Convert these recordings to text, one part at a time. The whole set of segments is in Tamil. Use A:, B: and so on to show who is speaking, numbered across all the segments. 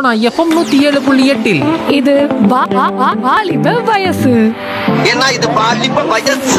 A: சோனா எஃப்எம் நூத்தி ஏழு புள்ளி எட்டில்
B: இது வா- வா- வா- வாலிப வயசு
C: ஏன்னா இது பாலிப்ப வயசு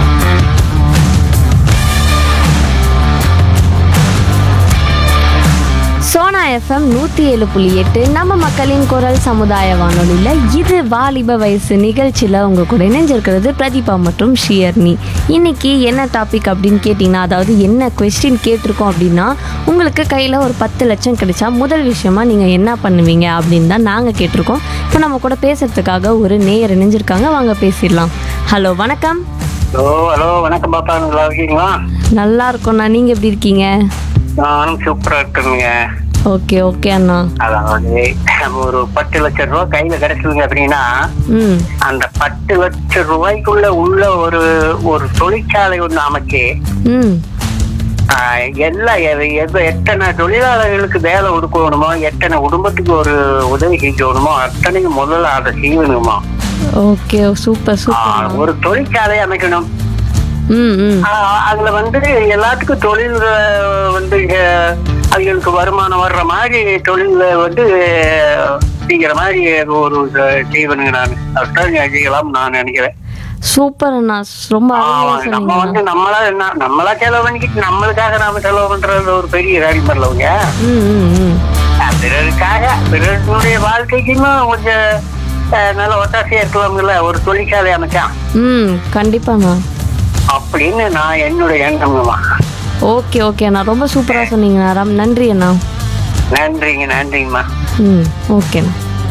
D: சோனா எஃப்எம் நூற்றி ஏழு புள்ளி எட்டு நம்ம மக்களின் குரல் சமுதாய வானொலியில் இது வாலிப வயசு நிகழ்ச்சியில் உங்கள் கூட இணைஞ்சிருக்கிறது பிரதீபா மற்றும் ஷியர்னி இன்னைக்கு என்ன டாபிக் அப்படின்னு கேட்டிங்கன்னா அதாவது என்ன கொஸ்டின் கேட்டிருக்கோம் அப்படின்னா உங்களுக்கு கையில் ஒரு பத்து லட்சம் கிடைச்சா முதல் விஷயமா நீங்கள் என்ன பண்ணுவீங்க அப்படின்னு தான் நாங்கள் கேட்டிருக்கோம் இப்போ நம்ம கூட பேசுறதுக்காக ஒரு நேயர் இணைஞ்சிருக்காங்க வாங்க பேசிடலாம் ஹலோ வணக்கம்
E: ஹலோ ஹலோ வணக்கம் பாப்பா நல்லா இருக்கீங்களா
D: நல்லா இருக்கோண்ணா நீங்கள் எப்படி இருக்கீங்க
E: நானும் சூப்பரா இருக்குங்க
D: ஓகே ஓகே அண்ணா
E: அதாவது ஒரு பத்து லட்சம் ரூபாய் கையில கிடைச்சதுங்க அப்படின்னா
D: ம்
E: அந்த பத்து லட்சம் ரூபாய்க்குள்ள உள்ள ஒரு ஒரு தொழிற்சாலை ஒண்ணு அமைச்சு
D: ம்
E: ஆஹ், எல்லா எ- எவ்வ- எத்தனை தொழிலாளர்களுக்கு வேலை கொடுக்கணுமோ எத்தனை குடும்பத்துக்கு ஒரு உதவி செய்யணுமோ அத்தனையும் முதல்ல அதை செய்யணுமா
D: ஓகே சூப்பர் சூப்பர்
E: ஒரு தொழிற்சாலை அமைக்கணும்
D: ம் ம்
E: ஆஹ் அதுல வந்து எல்லாத்துக்கும் தொழில் அஹ், வந்து அஹ், அவங்களுக்கு வருமானம் வர்ற மாதிரி தொழில் வந்து அஹ், செய்யற மாதிரி ஒரு அஹ், செய்வனுங்க நான் அதுதான் செய்யலாம் நான் நினைக்கிறேன்
D: சூப்பர் அண்ணா ரொம்ப அருமையா
E: ஆஹ் நம்ம வந்து
D: சொன்னீங்க
E: நம்மளா என்ன நம்மளா செலவு பண்ணிக்கிட்டு நம்மளுக்காக நாம செலவு பண்றது ஒரு பெரிய காரியம் பண்ணலவங்க
D: ம் ம் ம்
E: பிறருக்காக பிறருடைய வாழ்க்கைக்குமே கொஞ்சம் அஹ், நல்ல ஒத்தாசையா இருக்கலாம்ல ஒரு தொழிற்சாலை அமைச்சான்
D: ம் கண்டிப்பாண்ணா
E: அப்படின்னு நான் என்னுடைய எண்ணம்மா
D: ஓகே ஓகே அண்ணா ரொம்ப சூப்பராக சொன்னீங்கண்ணா ராம் நன்றி அண்ணா
E: நன்றிங்க நன்றிங்கம்மா
D: ம் ஓகேண்ணா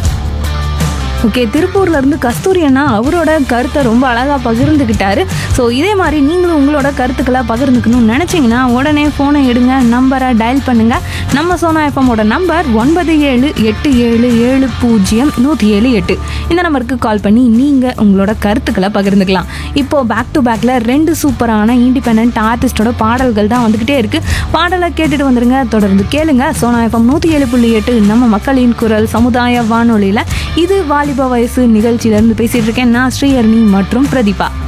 B: ஓகே திருப்பூர்ல இருந்து கஸ்தூரி அண்ணா அவரோட கருத்தை ரொம்ப அழகா பகிர்ந்துக்கிட்டாரு ஸோ இதே மாதிரி நீங்களும் உங்களோட கருத்துக்களை பகிர்ந்துக்கணும்னு நினைச்சீங்கன்னா உடனே ஃபோனை எடுங்க நம்பரை டயல் பண்ணுங்க நம்ம சோனா எஃப்எம்மோட நம்பர் ஒன்பது ஏழு எட்டு ஏழு ஏழு பூஜ்ஜியம் நூற்றி ஏழு எட்டு இந்த நம்பருக்கு கால் பண்ணி நீங்கள் உங்களோட கருத்துக்களை பகிர்ந்துக்கலாம் இப்போ பேக் டு பேக்கில் ரெண்டு சூப்பரான இண்டிபெண்ட் ஆர்டிஸ்டோட பாடல்கள் தான் வந்துக்கிட்டே இருக்கு பாடலை கேட்டுட்டு வந்துருங்க தொடர்ந்து கேளுங்க சோனா எஃப்எம் நூற்றி ஏழு புள்ளி எட்டு நம்ம மக்களின் குரல் சமுதாய வானொலியில் இது வாலிப வயசு நிகழ்ச்சியிலேருந்து பேசிகிட்டு இருக்கேன் நான் ஸ்ரீஹர்னி மற்றும் பிரதீபா